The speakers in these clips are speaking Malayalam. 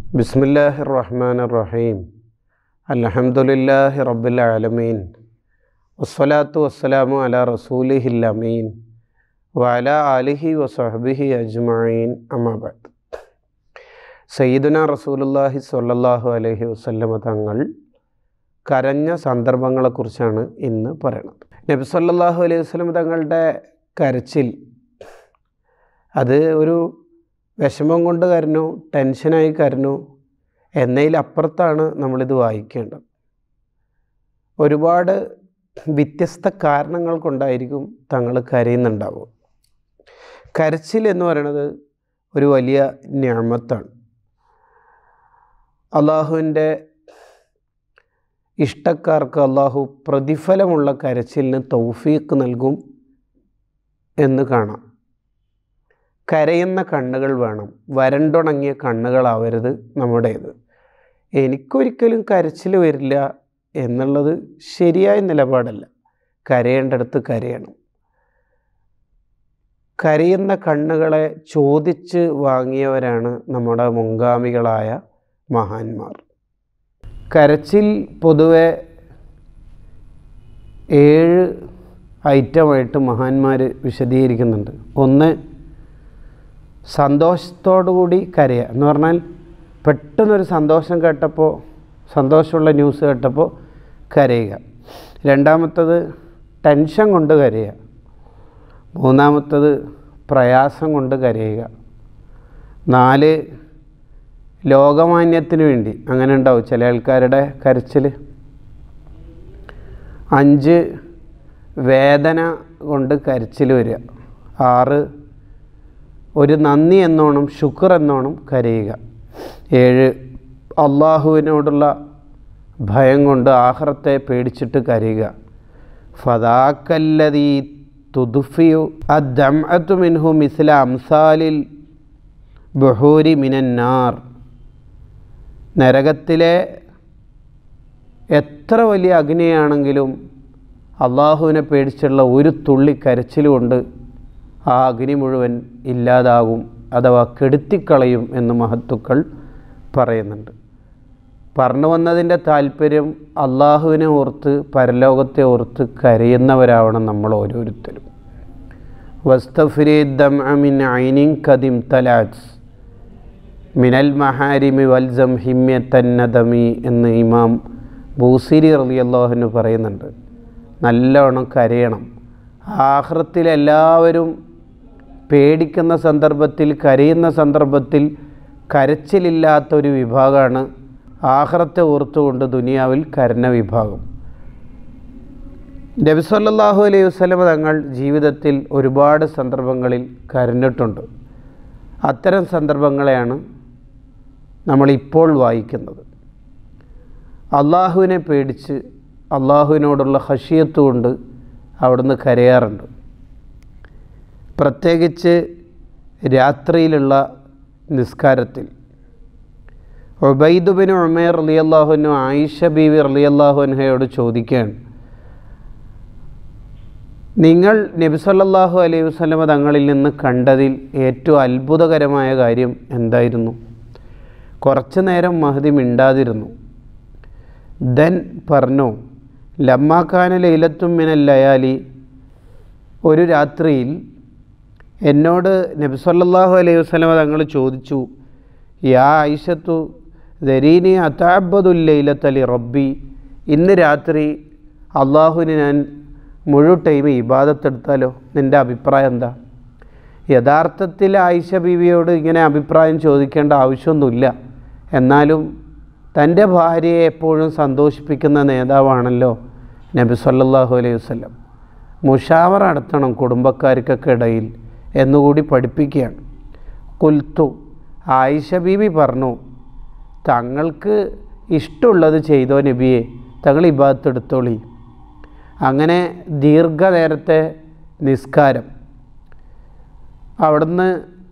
ബിസ്മില്ലാഹി റഹ്മാൻ റഹീം അലഹമുല്ലാഹി റബ്ബുലാലമീൻ വസ്സലാത്തു വസ്സലാമു അല റസൂലിഹിൽ അമീൻ വഅല ആലിഹി വസഹബിഹി അജ്മഈൻ അമ്മാബാദ് സയ്യിദുന റസൂലുല്ലാഹി സ്വല്ലല്ലാഹു അലൈഹി വസല്ലമ തങ്ങൾ കരഞ്ഞ സന്ദർഭങ്ങളെക്കുറിച്ചാണ് ഇന്ന് പറയുന്നത് നബി സല്ലല്ലാഹു അലൈഹി വസല്ലം തങ്ങളുടെ കരച്ചിൽ അത് ഒരു വിഷമം കൊണ്ട് കരഞ്ഞു ടെൻഷനായി കരഞ്ഞു എന്നതിലപ്പുറത്താണ് നമ്മളിത് വായിക്കേണ്ടത് ഒരുപാട് വ്യത്യസ്ത കാരണങ്ങൾ കൊണ്ടായിരിക്കും തങ്ങൾ കരയുന്നുണ്ടാവുക കരച്ചിൽ എന്ന് പറയുന്നത് ഒരു വലിയ ഞാമത്താണ് അള്ളാഹുവിൻ്റെ ഇഷ്ടക്കാർക്ക് അള്ളാഹു പ്രതിഫലമുള്ള കരച്ചിലിന് തൗഫീക്ക് നൽകും എന്ന് കാണാം കരയുന്ന കണ്ണുകൾ വേണം വരണ്ടുണങ്ങിയ കണ്ണുകളാവരുത് നമ്മുടേത് എനിക്കൊരിക്കലും കരച്ചിൽ വരില്ല എന്നുള്ളത് ശരിയായ നിലപാടല്ല കരയേണ്ടടുത്ത് കരയണം കരയുന്ന കണ്ണുകളെ ചോദിച്ച് വാങ്ങിയവരാണ് നമ്മുടെ മുൻഗാമികളായ മഹാന്മാർ കരച്ചിൽ പൊതുവെ ഏഴ് ഐറ്റമായിട്ട് മഹാന്മാർ വിശദീകരിക്കുന്നുണ്ട് ഒന്ന് സന്തോഷത്തോടു കൂടി കരയുക എന്ന് പറഞ്ഞാൽ പെട്ടെന്നൊരു സന്തോഷം കേട്ടപ്പോൾ സന്തോഷമുള്ള ന്യൂസ് കേട്ടപ്പോൾ കരയുക രണ്ടാമത്തത് ടെൻഷൻ കൊണ്ട് കരയുക മൂന്നാമത്തത് പ്രയാസം കൊണ്ട് കരയുക നാല് ലോകമാന്യത്തിന് വേണ്ടി അങ്ങനെ ഉണ്ടാവും ചില ആൾക്കാരുടെ കരച്ചിൽ അഞ്ച് വേദന കൊണ്ട് കരച്ചിൽ വരിക ആറ് ഒരു നന്ദി എന്നോണം ശുക്ർ എന്നോണം കരയുക ഏഴ് അള്ളാഹുവിനോടുള്ള ഭയം കൊണ്ട് ആഹ്റത്തെ പേടിച്ചിട്ട് കരയുക ഫതാക്കല്ലതീ തുതുഫിയു അദ്ദംഅത്തു മിൻഹു മിസ്ല അംസാലിൽ ബഹൂരി മിനന്നാർ നരകത്തിലെ എത്ര വലിയ അഗ്നിയാണെങ്കിലും അള്ളാഹുവിനെ പേടിച്ചുള്ള ഒരു തുള്ളി കരച്ചിൽ കൊണ്ട് ആ അഗ്നി മുഴുവൻ ഇല്ലാതാകും അഥവാ കെടുത്തിക്കളയും എന്ന് മഹത്തുക്കൾ പറയുന്നുണ്ട് പറഞ്ഞു വന്നതിൻ്റെ താല്പര്യം അള്ളാഹുവിനെ ഓർത്ത് പരലോകത്തെ ഓർത്ത് കരയുന്നവരാവണം നമ്മൾ ഓരോരുത്തരും വസ്തഫിരീദം അമിൻ ഐനിൻ കദിം തലാജ് മിനൽ മഹാരിമി വൽസം ഹിമ്യത്തന്നദമി എന്ന് ഇമാം ബൂസിരി റളിയല്ലാഹുവിന് പറയുന്നുണ്ട് നല്ലവണ്ണം കരയണം ആഹ്റത്തിൽ എല്ലാവരും പേടിക്കുന്ന സന്ദർഭത്തിൽ കരയുന്ന സന്ദർഭത്തിൽ കരച്ചിലില്ലാത്തൊരു വിഭാഗമാണ് ആഹ്റത്തെ ഓർത്തുകൊണ്ട് ദുനിയാവിൽ കരഞ്ഞ വിഭാഗം നബി സല്ലല്ലാഹു അലൈഹി വസല്ലമ തങ്ങൾ ജീവിതത്തിൽ ഒരുപാട് സന്ദർഭങ്ങളിൽ കരഞ്ഞിട്ടുണ്ട് അത്തരം സന്ദർഭങ്ങളെയാണ് നമ്മളിപ്പോൾ വായിക്കുന്നത് അള്ളാഹുവിനെ പേടിച്ച് അള്ളാഹുവിനോടുള്ള ഹഷിയത്ത് കൊണ്ട് അവിടുന്ന് കരയാറുണ്ട് പ്രത്യേകിച്ച് രാത്രിയിലുള്ള നിസ്കാരത്തിൽ ഒബൈദുബിന് ഉമേർ റലിയല്ലാഹുനു ആയിഷ ബീവി റലിയല്ലാഹുൻഹയോട് ചോദിക്കുകയാണ് നിങ്ങൾ നബിസല്ലാഹു അലൈഹി വസ്ലമ തങ്ങളിൽ നിന്ന് കണ്ടതിൽ ഏറ്റവും അത്ഭുതകരമായ കാര്യം എന്തായിരുന്നു കുറച്ചു നേരം മഹദി മിണ്ടാതിരുന്നു ദൻ പറഞ്ഞു ലമ്മാക്കാന ലൈലത്തും മിനൽ ലയാലി ഒരു രാത്രിയിൽ എന്നോട് നബിസല്ലാഹു അലൈഹി വസ്ലമ തങ്ങൾ ചോദിച്ചു യാ ഐഷത്തു ദരീനി അതാബദുല്ലൈലത്തലി റബ്ബി ഇന്ന് രാത്രി അള്ളാഹുവിന് ഞാൻ മുഴു ടൈം ഇബാദത്തെടുത്താലോ നിൻ്റെ അഭിപ്രായം എന്താ യഥാർത്ഥത്തിൽ ആയിഷ ബീവിയോട് ഇങ്ങനെ അഭിപ്രായം ചോദിക്കേണ്ട ആവശ്യമൊന്നുമില്ല എന്നാലും തൻ്റെ ഭാര്യയെ എപ്പോഴും സന്തോഷിപ്പിക്കുന്ന നേതാവാണല്ലോ നബി സല്ലല്ലാഹു അലൈഹി വസല്ലം മുഷാവർ നടത്തണം കുടുംബക്കാർക്കൊക്കെ ഇടയിൽ എന്നുകൂടി പഠിപ്പിക്കുകയാണ് കുൽത്തു ആയിഷ ബീബി പറഞ്ഞു തങ്ങൾക്ക് ഇഷ്ടമുള്ളത് ചെയ്തോ നബിയെ തങ്ങൾ ഇബാത്തെടുത്തോളി അങ്ങനെ ദീർഘനേരത്തെ നിസ്കാരം അവിടുന്ന്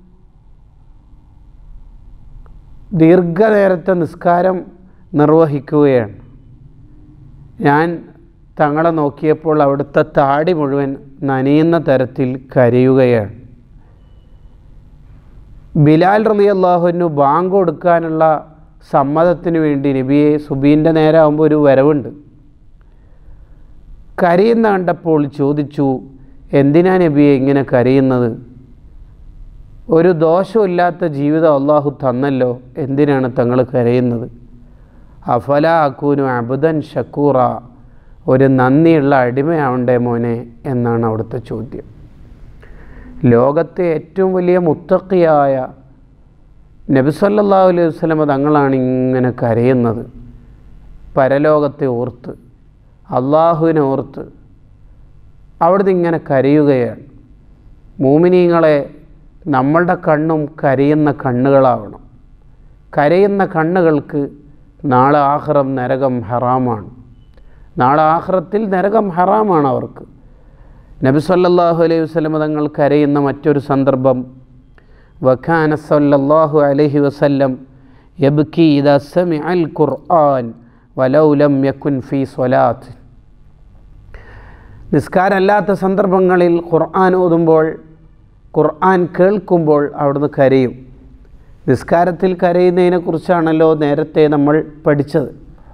ദീർഘനേരത്തെ നിസ്കാരം നിർവഹിക്കുകയാണ് ഞാൻ തങ്ങളെ നോക്കിയപ്പോൾ അവിടുത്തെ താടി മുഴുവൻ നനയുന്ന തരത്തിൽ കരയുകയാണ് ബിലാൽ റലി അള്ളാഹുവിനു ബാങ്ക് കൊടുക്കാനുള്ള സമ്മതത്തിന് വേണ്ടി നബിയെ സുബീൻ്റെ നേരാകുമ്പോൾ ഒരു വരവുണ്ട് കരയുന്ന കണ്ടപ്പോൾ ചോദിച്ചു എന്തിനാ നബിയെ ഇങ്ങനെ കരയുന്നത് ഒരു ദോഷമില്ലാത്ത ജീവിതം അള്ളാഹു തന്നല്ലോ എന്തിനാണ് തങ്ങൾ കരയുന്നത് അഫല അക്കൂനു അബുദൻ ഷക്കൂറ ഒരു നന്ദിയുള്ള അടിമയാവണ്ടേ മോനെ എന്നാണ് അവിടുത്തെ ചോദ്യം ലോകത്തെ ഏറ്റവും വലിയ മുത്തക്കിയായ നബിസല്ലാ അലൈഹി വസ്ലമ തങ്ങളാണ് ഇങ്ങനെ കരയുന്നത് പരലോകത്തെ ഓർത്ത് അള്ളാഹുവിനെ ഓർത്ത് അവിടുന്ന് ഇങ്ങനെ കരയുകയാണ് മൂമിനീങ്ങളെ നമ്മളുടെ കണ്ണും കരയുന്ന കണ്ണുകളാവണം കരയുന്ന കണ്ണുകൾക്ക് നാളെ ആഹ്റം നരകം ഹറാമാണ് നാളെ ആഹ്റത്തിൽ നരകം ഹറാമാണ് അവർക്ക് നബി സല്ലല്ലാഹു അലൈഹി വസല്ലം തങ്ങൾ കരയുന്ന മറ്റൊരു സന്ദർഭം വഖാന സല്ലല്ലാഹു അലൈഹി വസല്ലം യബ്കി ഇദാ സമിഅൽ ഖുർആൻ വലൗ ലം യകുൻ ഫീ സ്വലാത്ത് നിസ്കാരമല്ലാത്ത സന്ദർഭങ്ങളിൽ ഖുർആൻ ഓതുമ്പോൾ ഖുർആൻ കേൾക്കുമ്പോൾ അവിടുന്ന് കരയും നിസ്കാരത്തിൽ കരയുന്നതിനെക്കുറിച്ചാണല്ലോ നേരത്തെ നമ്മൾ പഠിച്ചത്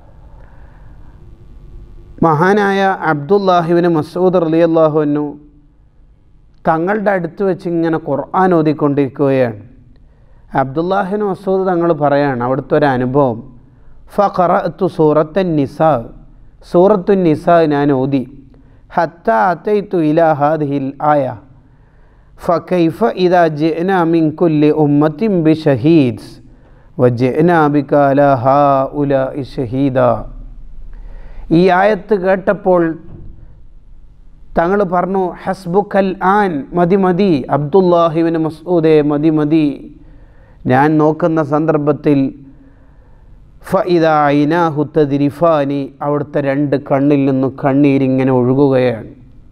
മഹാനായ അബ്ദുല്ലാഹിബിന് മസൂദ് റലിയല്ലാഹുവിനു തങ്ങളുടെ അടുത്ത് വെച്ച് ഇങ്ങനെ ഖുർആൻ ഓതിക്കൊണ്ടിരിക്കുകയാണ് അബ്ദുല്ലാഹിന് മസൂദ് തങ്ങൾ പറയാണ് അവിടുത്തെ ഒരു അനുഭവം ഫറത്തു സൂറത്തൻ നിസാ സൂറത്തു നിസാ ഞാൻ ഓതി ഹത്ത അത്തൈത്തു ഇലാ ഹാദിഹിൽ ആയ فكيف إذا جئنا من كل أمة بشهيد وجئنا بك على هؤلاء شهيدا ഈ ആയത്ത് കേട്ടപ്പോൾ തങ്ങൾ പറഞ്ഞു ഹസ്ബുക്കൽ ആൻ മതി മതി അബ്ദുല്ലാഹിബിന് മസൂദെ മതി മതി ഞാൻ നോക്കുന്ന സന്ദർഭത്തിൽ ഫഇദ ഐനാഹു തദിരിഫാനി അവിടുത്തെ രണ്ട് കണ്ണിൽ നിന്നും കണ്ണീരിങ്ങനെ ഒഴുകുകയാണ്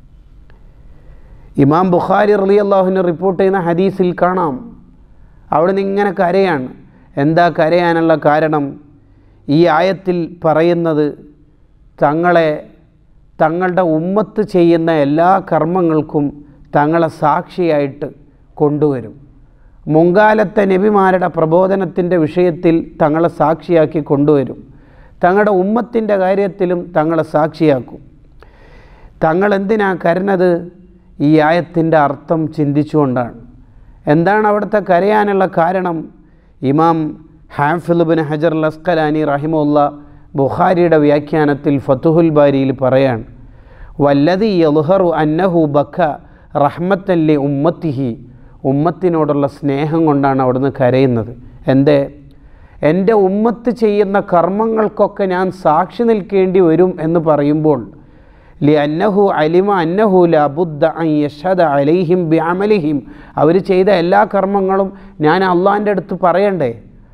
ഇമാം ബുഖാരി റലി അള്ളാഹുവിനെ റിപ്പോർട്ട് ചെയ്യുന്ന ഹദീസിൽ കാണാം അവിടെ നിന്ന് ഇങ്ങനെ കരയാണ് എന്താ കരയാനുള്ള കാരണം ഈ ആയത്തിൽ പറയുന്നത് തങ്ങളെ തങ്ങളുടെ ഉമ്മത്ത് ചെയ്യുന്ന എല്ലാ കർമ്മങ്ങൾക്കും തങ്ങളെ സാക്ഷിയായിട്ട് കൊണ്ടുവരും മുൻകാലത്തെ നബിമാരുടെ പ്രബോധനത്തിൻ്റെ വിഷയത്തിൽ തങ്ങളെ സാക്ഷിയാക്കി കൊണ്ടുവരും തങ്ങളുടെ ഉമ്മത്തിൻ്റെ കാര്യത്തിലും തങ്ങളെ സാക്ഷിയാക്കും തങ്ങൾ എന്തിനാ കരുന്നത് ഈ ആയത്തിൻ്റെ അർത്ഥം ചിന്തിച്ചുകൊണ്ടാണ് എന്താണ് അവിടുത്തെ കരയാനുള്ള കാരണം ഇമാം ഹാഫിലുബിൻ ഹജർ ലസ്കലാനി റഹിമുല്ല ബുഖാരിയുടെ വ്യാഖ്യാനത്തിൽ ഫത്തുഹുൽ ബാരിയിൽ പറയാണ് വല്ലതി യലുഹറു അന്നഹു ബഖ റഹ്മത്തല്ലി ഉമ്മത്തിഹി ഉമ്മത്തിനോടുള്ള സ്നേഹം കൊണ്ടാണ് അവിടുന്ന് കരയുന്നത് എന്തേ എൻ്റെ ഉമ്മത്ത് ചെയ്യുന്ന കർമ്മങ്ങൾക്കൊക്കെ ഞാൻ സാക്ഷി നിൽക്കേണ്ടി വരും എന്ന് പറയുമ്പോൾ ലി അന്നഹു അലിമ അന്നഹു ലബുദ്ദ യഷദ അലൈഹിം ബിഅമലിഹിം അവർ ചെയ്ത എല്ലാ കർമ്മങ്ങളും ഞാൻ അള്ളാൻ്റെ അടുത്ത് പറയണ്ടേ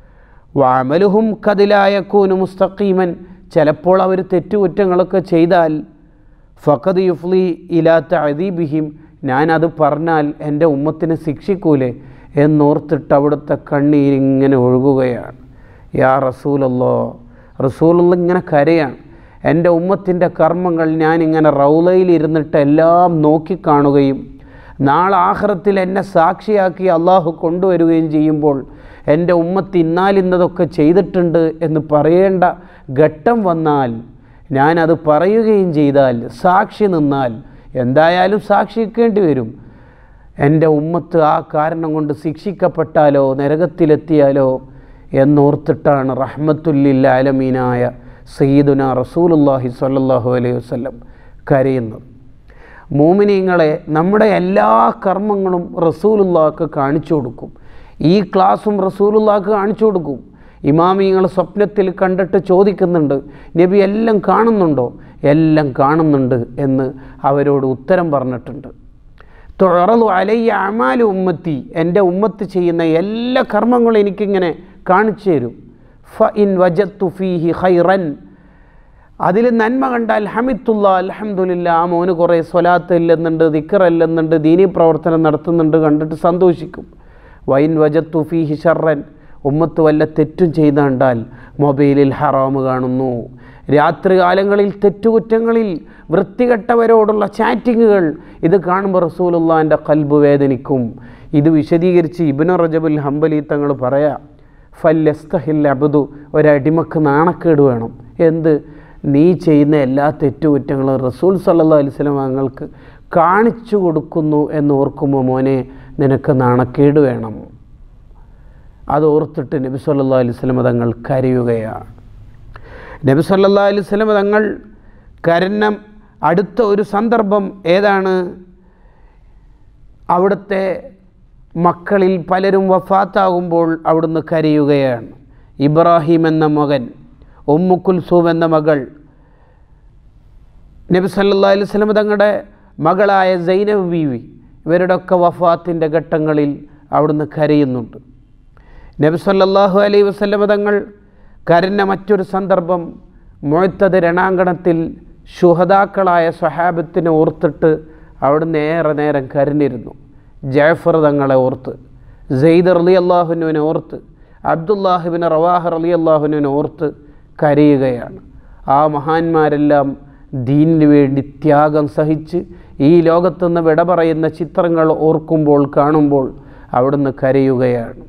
വാമലുഹും കതിലായക്കൂനു മുസ്തഖീമൻ ചിലപ്പോൾ അവർ തെറ്റുകുറ്റങ്ങളൊക്കെ ചെയ്താൽ ഫഖദ് യുഫ്ലി ഇലാത്ത അദീബിഹിം ഞാനത് പറഞ്ഞാൽ എൻ്റെ ഉമ്മത്തിനെ ശിക്ഷിക്കൂലേ എന്നോർത്തിട്ട് അവിടുത്തെ കണ്ണീരിങ്ങനെ ഒഴുകുകയാണ് യാ റസൂലല്ലോ റസൂലുള്ള ഇങ്ങനെ കരയാണ് എൻ്റെ ഉമ്മത്തിൻ്റെ കർമ്മങ്ങൾ ഞാനിങ്ങനെ റൗലയിൽ ഇരുന്നിട്ട് എല്ലാം നോക്കിക്കാണുകയും നാളെ ആഹ്റത്തിൽ എന്നെ സാക്ഷിയാക്കി അള്ളാഹു കൊണ്ടുവരികയും ചെയ്യുമ്പോൾ എൻ്റെ ഉമ്മത്ത് ഇന്നാലിന്നതൊക്കെ ചെയ്തിട്ടുണ്ട് എന്ന് പറയേണ്ട ഘട്ടം വന്നാൽ ഞാനത് പറയുകയും ചെയ്താൽ സാക്ഷി നിന്നാൽ എന്തായാലും സാക്ഷിക്കേണ്ടി വരും എൻ്റെ ഉമ്മത്ത് ആ കാരണം കൊണ്ട് ശിക്ഷിക്കപ്പെട്ടാലോ നരകത്തിലെത്തിയാലോ എന്നോർത്തിട്ടാണ് റഹ്മത്തുല്ലിൽ ആലമീനായ സയ്യിദുന റസൂലുല്ലാഹി സ്വല്ലല്ലാഹു അലൈഹി വസല്ലം കരയുന്നത് മോമിനിയങ്ങളെ നമ്മുടെ എല്ലാ കർമ്മങ്ങളും റസൂലുള്ളാഹ്ക്ക് കാണിച്ചു കൊടുക്കും ഈ ക്ലാസ്സും റസൂലുള്ളാഹ്ക്ക് കാണിച്ചു കൊടുക്കും ഇമാമിങ്ങൾ സ്വപ്നത്തിൽ കണ്ടിട്ട് ചോദിക്കുന്നുണ്ട് നബി എല്ലാം കാണുന്നുണ്ടോ എല്ലാം കാണുന്നുണ്ട് എന്ന് അവരോട് ഉത്തരം പറഞ്ഞിട്ടുണ്ട് തുറന്നു അലയ്യ അമാലു ഉമ്മത്തി എൻ്റെ ഉമ്മത്ത് ചെയ്യുന്ന എല്ലാ കർമ്മങ്ങളും എനിക്കിങ്ങനെ കാണിച്ചു തരും ഫ ഇൻ വജത്തു ഫീഹി ഖൈറൻ അതിൽ നന്മ കണ്ടാൽ ഹമിത്തുള്ള അലഹമുല്ല ആ മോന് കുറേ സ്വലാത്ത് ഇല്ലെന്നുണ്ട് ദിക്കറല്ലെന്നുണ്ട് ദീനി പ്രവർത്തനം നടത്തുന്നുണ്ട് കണ്ടിട്ട് സന്തോഷിക്കും വൈൻ വജത്തു ഫീഹി ഷർറൻ ഉമ്മത്ത് വല്ല തെറ്റും ചെയ്ത് കണ്ടാൽ മൊബൈലിൽ ഹറാമ് കാണുന്നു രാത്രി കാലങ്ങളിൽ തെറ്റുകുറ്റങ്ങളിൽ വൃത്തികെട്ടവരോടുള്ള ചാറ്റിങ്ങുകൾ ഇത് കാണുമ്പോൾ റസൂലുള്ളാൻ്റെ കൽബ് വേദനിക്കും ഇത് വിശദീകരിച്ച് ഇബിന് റജബുൽ ഹംബലി തങ്ങൾ പറയാം ഫല്ലസ്തഹിൽ അബുദു ഒരടിമക്ക് നാണക്കേട് വേണം എന്ത് നീ ചെയ്യുന്ന എല്ലാ തെറ്റുകുറ്റങ്ങളും റസൂൽ സല്ലാ അലിസ്ലം തങ്ങൾക്ക് കാണിച്ചു കൊടുക്കുന്നു എന്ന് ഓർക്കുമ്പോൾ മോനെ നിനക്ക് നാണക്കേട് വേണം അത് ഓർത്തിട്ട് നബി സല്ലാ അലിസ്ലം തങ്ങൾ കരയുകയാണ് നബി സല്ലാ അലിസ്ലം തങ്ങൾ കരഞ്ഞ അടുത്ത ഒരു സന്ദർഭം ഏതാണ് അവിടുത്തെ മക്കളിൽ പലരും വഫാത്താകുമ്പോൾ അവിടുന്ന് കരയുകയാണ് ഇബ്രാഹിം എന്ന മകൻ ഉമ്മു കുൽസൂം എന്ന മകൾ നബി സല്ലാ അലൈഹി സ്വലം തങ്ങളുടെ മകളായ സൈനബ് ബീവി ഇവരുടെയൊക്കെ വഫാത്തിൻ്റെ ഘട്ടങ്ങളിൽ അവിടുന്ന് കരയുന്നുണ്ട് നബി സല്ലാഹു അലൈഹി വസ്ലമ തങ്ങൾ കരഞ്ഞ മറ്റൊരു സന്ദർഭം മുഴത്തത് രണാങ്കണത്തിൽ ശുഹതാക്കളായ സ്വഹാബത്തിനെ ഓർത്തിട്ട് അവിടുന്ന് ഏറെ നേരം കരഞ്ഞിരുന്നു ജാഫർ തങ്ങളെ ഓർത്ത് സെയ്ദ് അലി അള്ളാഹുനുവിനെ ഓർത്ത് അബ്ദുല്ലാഹിബിൻ റവാഹർ അലി അള്ളാഹുനുവിനെ ഓർത്ത് കരയുകയാണ് ആ മഹാന്മാരെല്ലാം ദീനിനു വേണ്ടി ത്യാഗം സഹിച്ച് ഈ ലോകത്തുനിന്ന് വിട പറയുന്ന ചിത്രങ്ങൾ ഓർക്കുമ്പോൾ കാണുമ്പോൾ അവിടുന്ന് കരയുകയാണ്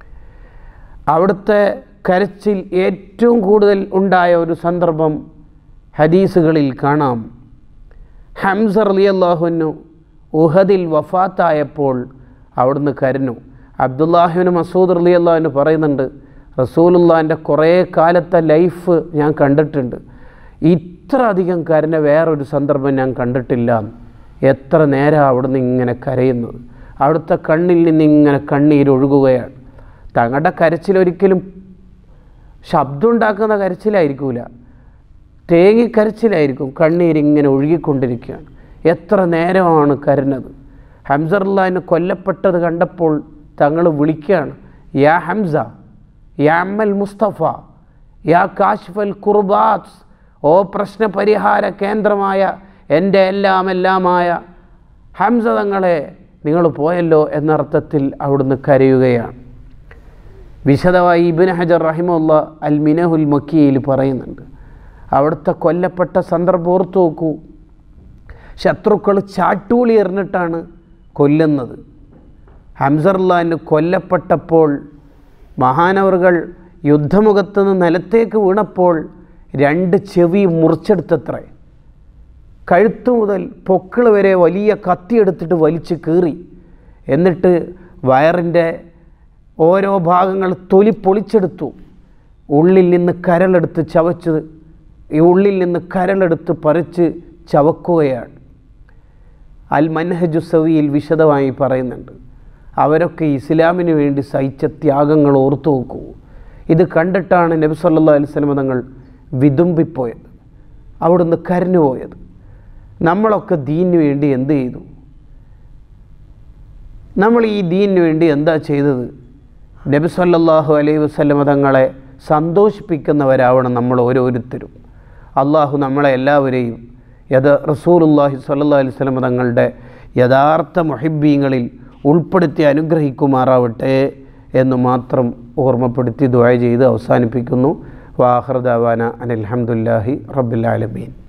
അവിടുത്തെ കരച്ചിൽ ഏറ്റവും കൂടുതൽ ഉണ്ടായ ഒരു സന്ദർഭം ഹദീസുകളിൽ കാണാം ഹംസർ അലി അള്ളാഹുനു ഉഹദിൽ വഫാത്തായപ്പോൾ അവിടുന്ന് കരഞ്ഞു അബ്ദുല്ലാഹിബിന് മസൂദ് അലി അള്ളാഹുന് പറയുന്നുണ്ട് റസൂലുള്ളാൻ്റെ കുറേ കാലത്തെ ലൈഫ് ഞാൻ കണ്ടിട്ടുണ്ട് ഇത്ര അധികം കരഞ്ഞ വേറൊരു സന്ദർഭം ഞാൻ കണ്ടിട്ടില്ല എത്ര നേരം അവിടുന്ന് ഇങ്ങനെ കരയുന്നത് അവിടുത്തെ കണ്ണിൽ നിന്ന് ഇങ്ങനെ കണ്ണീരൊഴുകുകയാണ് തങ്ങളുടെ കരച്ചിലൊരിക്കലും ശബ്ദം ഉണ്ടാക്കുന്ന കരച്ചിലായിരിക്കൂല തേങ്ങിക്കരച്ചിലായിരിക്കും കണ്ണീരിങ്ങനെ ഒഴുകിക്കൊണ്ടിരിക്കുകയാണ് എത്ര നേരമാണ് കരഞ്ഞത് ഹംസറുല്ലാഹിന് കൊല്ലപ്പെട്ടത് കണ്ടപ്പോൾ തങ്ങൾ വിളിക്കുകയാണ് യാ ഹംസ യാ അമ്മൽ മുസ്തഫ യാ കാശ്ഫൽ കുർബാത്ത് ഓ പ്രശ്നപരിഹാര കേന്ദ്രമായ എൻ്റെ എല്ലാം എല്ലാമായ ഹംസ തങ്ങളെ നിങ്ങൾ പോയല്ലോ എന്നർത്ഥത്തിൽ അവിടുന്ന് കരയുകയാണ് വിശദമായി ഇബിൻ ഹജർ റഹിമുള്ള അൽ മിനഹുൽ മക്കിയയിൽ പറയുന്നുണ്ട് അവിടുത്തെ കൊല്ലപ്പെട്ട സന്ദർഭം ഓർത്തു നോക്കൂ ശത്രുക്കൾ ചാട്ടൂളി എറിഞ്ഞിട്ടാണ് കൊല്ലുന്നത് ഹംസർലാൻ കൊല്ലപ്പെട്ടപ്പോൾ മഹാനവറുകൾ യുദ്ധമുഖത്ത് നിന്ന് നിലത്തേക്ക് വീണപ്പോൾ രണ്ട് ചെവി മുറിച്ചെടുത്തത്രേ കഴുത്തു മുതൽ പൊക്കിൾ വരെ വലിയ കത്തിയെടുത്തിട്ട് വലിച്ച് കീറി എന്നിട്ട് വയറിൻ്റെ ഓരോ ഭാഗങ്ങൾ തൊലി പൊളിച്ചെടുത്തു ഉള്ളിൽ നിന്ന് കരളെടുത്ത് ചവച്ച് ഈ ഉള്ളിൽ നിന്ന് കരളെടുത്ത് പറിച്ച് ചവക്കുകയാണ് അൽ മൻഹജു സവിയിൽ വിശദമായി പറയുന്നുണ്ട് അവരൊക്കെ ഇസ്ലാമിന് വേണ്ടി സഹിച്ച ത്യാഗങ്ങൾ ഓർത്തു നോക്കൂ ഇത് കണ്ടിട്ടാണ് നബി സല്ലാ അലിസ്ലമ തങ്ങൾ വിതുമ്പിപ്പോയത് അവിടുന്ന് കരഞ്ഞുപോയത് നമ്മളൊക്കെ ദീനിന് വേണ്ടി എന്ത് ചെയ്തു നമ്മൾ ഈ ദീനിന് വേണ്ടി എന്താ ചെയ്തത് നബി സല്ലാഹു അലൈഹി വസ്ലമ തങ്ങളെ സന്തോഷിപ്പിക്കുന്നവരാവണം നമ്മൾ ഓരോരുത്തരും അള്ളാഹു നമ്മളെ എല്ലാവരെയും യഥ റസൂലുല്ലാഹി സ്വല്ലാ അലൈഹി സ്വലമ തങ്ങളുടെ യഥാർത്ഥ മൊഹിബീങ്ങളിൽ ഉൾപ്പെടുത്തി അനുഗ്രഹിക്കുമാറാവട്ടെ എന്ന് മാത്രം ഓർമ്മപ്പെടുത്തി ദുആ ചെയ്ത് അവസാനിപ്പിക്കുന്നു വാഹൃദാവാന അനിൽഹമുല്ലാഹി റബ്ബുലാലമീൻ